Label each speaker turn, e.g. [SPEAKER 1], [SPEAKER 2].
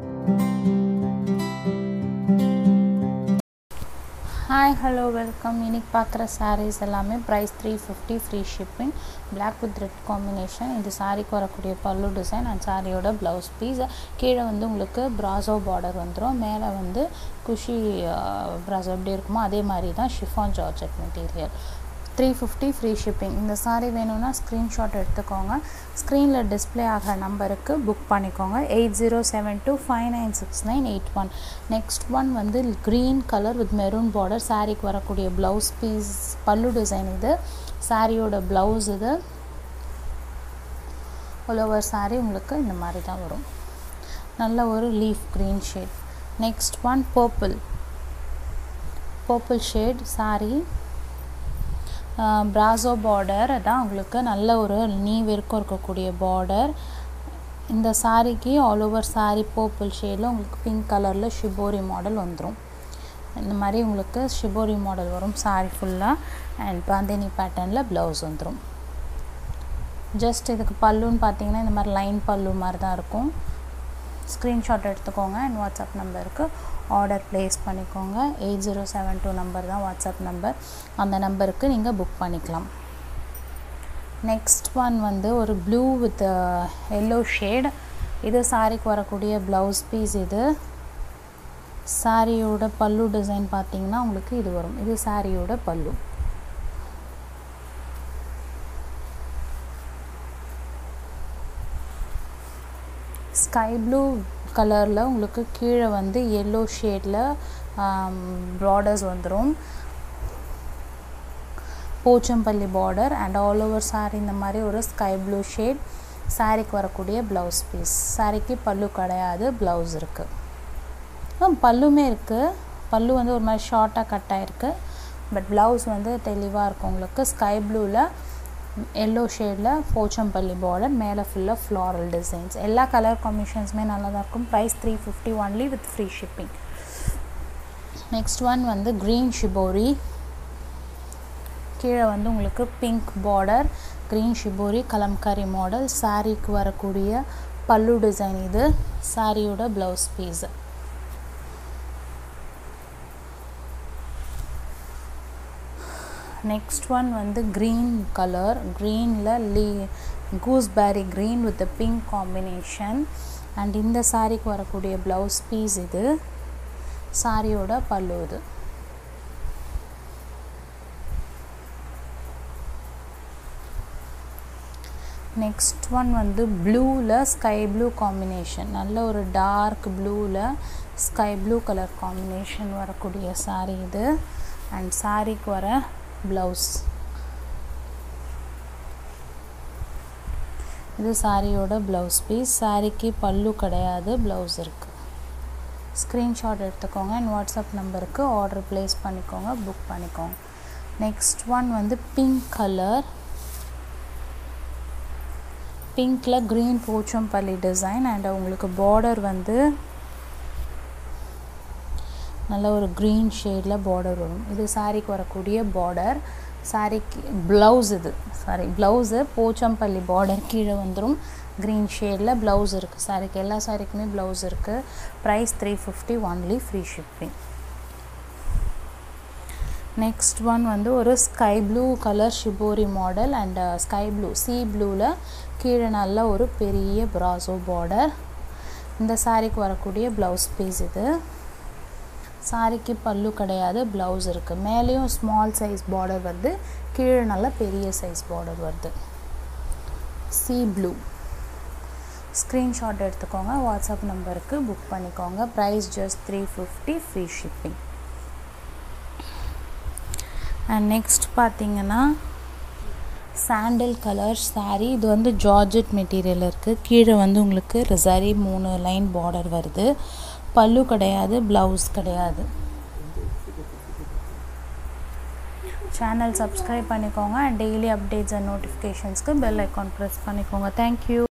[SPEAKER 1] hi hello welcome இன்னைக்கு பார்க்குற sarees எல்லாமே price three fifty free shipping Black with red combination இது சாரிக்கு வரக்கூடிய பல்லு டிசைன் அண்ட் சாரியோட ப்ளவுஸ் பீஸ் கீழே வந்து உங்களுக்கு ப்ராசோ பார்டர் வந்துடும் மேலே வந்து குஷி ப்ராசோ எப்படி இருக்குமோ அதே மாதிரி தான் chiffon georgette material three fifty free shipping இந்த சாரீ வேணும்னா ஸ்க்ரீன்ஷாட் எடுத்துக்கோங்க ஸ்க்ரீனில் டிஸ்பிளே ஆகிற நம்பருக்கு புக் பண்ணிக்கோங்க eight zero seven two five nine six nine eight one next one வந்து green colour with maroon border சாரீக்கு வரக்கூடிய ப்ளவுஸ் பீஸ் பல்லு டிசைன் இது சாரியோட ப்ளவுஸ் இது ஓவர் சாரீ உங்களுக்கு இந்த மாதிரி தான் வரும் நல்ல ஒரு leaf green shade next one purple purple shade sari ப்ராசோ பார்டர் தான் உங்களுக்கு நல்ல ஒரு நீ வரைக்கும் இருக்கக்கூடிய பார்டர் இந்த சாரீக்கு ஆல் ஓவர் சாரீ பர்பிள் ஷேடில் உங்களுக்கு பிங்க் கலரில் ஷிபோரி மாடல் வந்துடும் இந்த மாதிரி உங்களுக்கு ஷிபோரி மாடல் வரும் சாரீ ஃபுல்லாக அண்ட் பாந்தினி பேட்டர்னில் ப்ளவுஸ் வந்துடும் ஜஸ்ட் இதுக்கு பல்லுன்னு பார்த்தீங்கன்னா இந்த மாதிரி லைன் பல்லு மாதிரி தான் இருக்கும் ஸ்க்ரீன்ஷாட் எடுத்துக்கோங்க அண்ட் வாட்ஸ்அப் நம்பருக்கு ஆர்டர் ப்ளேஸ் பண்ணிக்கோங்க eight zero seven two number தான் வாட்ஸ்அப் நம்பர் அந்த நம்பருக்கு நீங்கள் புக் பண்ணிக்கலாம் நெக்ஸ்ட் ஒன் வந்து ஒரு ப்ளூ வித் எல்லோ ஷேட் இது சாரிக்கு வரக்கூடிய ப்ளவுஸ் பீஸ் இது சாரியோட பல்லு டிசைன் பார்த்தீங்கன்னா உங்களுக்கு இது வரும் இது சாரியோட பல்லு ஸ்கை ப்ளூ கலரில் உங்களுக்கு கீழே வந்து எல்லோ ஷேடில் ப்ராடர்ஸ் வந்துடும் Pochampally border and all over sari இந்த மாதிரி ஒரு ஸ்கை ப்ளூ ஷேட் சாரிக்கு வரக்கூடிய ப்ளவுஸ் பீஸ் சாரிக்கு பல்லு கிடையாது ப்ளவுஸ் இருக்குது பல்லுமே இருக்குது பல்லு வந்து ஒரு மாதிரி ஷார்ட்டாக கட் ஆகிருக்கு பட் ப்ளவுஸ் வந்து தெளிவாக இருக்கும் உங்களுக்கு ஸ்கை ப்ளூவில் எல்லோ ஷேடில் போச்சம்பள்ளி பார்டர் மேலே ஃபுல்லாக ஃப்ளாரல் டிசைன்ஸ் எல்லா கலர் காம்பினேஷன்ஸுமே நல்லா தான் இருக்கும் price three fifty only with free shipping next one வந்து க்ரீன் ஷிபோரி கீழே வந்து உங்களுக்கு pink border green shibori Kalamkari model சாரீக்கு வரக்கூடிய பல்லு டிசைன் இது சாரியோட ப்ளவுஸ் பீஸு நெக்ஸ்ட் ஒன் வந்து க்ரீன் கலர் க்ரீனில் லீ gooseberry green with pink combination and இந்த சாரீக்கு வரக்கூடிய ப்ளவுஸ் பீஸ் இது சாரியோட பல்லு இது நெக்ஸ்ட் ஒன் வந்து ப்ளூவில் ஸ்கை ப்ளூ காம்பினேஷன் நல்ல ஒரு டார்க் ப்ளூவில் ஸ்கை ப்ளூ கலர் காம்பினேஷன் வரக்கூடிய சாரீ இது அண்ட் சாரீக்கு வர ப்ளவுஸ் இது சாரியோட ப்ளவுஸ் பீஸ் சாரிக்கு பல்லு கிடையாது ப்ளவுஸ் இருக்குது ஸ்க்ரீன்ஷாட் எடுத்துக்கோங்க அண்ட் வாட்ஸ்அப் நம்பருக்கு ஆர்டர் ப்ளேஸ் பண்ணிக்கோங்க புக் பண்ணிக்கோங்க நெக்ஸ்ட் ஒன் வந்து பிங்க் கலர் பிங்க்கில் க்ரீன் போச்சம்பள்ளி டிசைன் அண்ட் உங்களுக்கு பார்டர் வந்து நல்ல ஒரு க்ரீன் ஷேடில் பார்டர் வரும் இது சாரிக்கு வரக்கூடிய பார்டர் சாரிக்கு ப்ளவுஸ் இது சாரி ப்ளவுஸு போச்சம்பள்ளி பார்டர் கீழே வந்துடும் க்ரீன் ஷேடில் ப்ளவுஸ் இருக்குது சாரிக்கு எல்லா சாரிக்குமே ப்ளவுஸ் இருக்குது price three fifty only free shipping next one வந்து ஒரு sky blue colour shibori model and sky blue sea ப்ளூவில் கீழே நல்ல ஒரு பெரிய ப்ராசோ பார்டர் இந்த சாரிக்கு வரக்கூடிய ப்ளவுஸ் பீஸ் இது சாரிக்கு பல்லு கிடையாது ப்ளவுஸ் இருக்குது மேலேயும் ஸ்மால் சைஸ் பார்டர் வருது கீழே நல்ல பெரிய சைஸ் பார்டர் வருது சி ப்ளூ ஸ்க்ரீன்ஷாட் எடுத்துக்கோங்க வாட்ஸ்அப் நம்பருக்கு புக் பண்ணிக்கோங்க price just three fifty free shipping and next பார்த்தீங்கன்னா சாண்டில் கலர் சாரீ இது வந்து ஜார்ஜெட் மெட்டீரியல் இருக்குது கீழே வந்து உங்களுக்கு சரி மூணு லைன் பார்டர் வருது பல்லு கிடையாது ப்ளவுஸ் கிடையாது சேனல் சப்ஸ்கிரைப் பண்ணிக்கோங்க அண்ட் டெய்லி அப்டேட்ஸ் அண்ட் நோட்டிஃபிகேஷன்ஸ்க்கு பெல் ஐக்கான் ப்ரெஸ் பண்ணிக்கோங்க தேங்க்யூ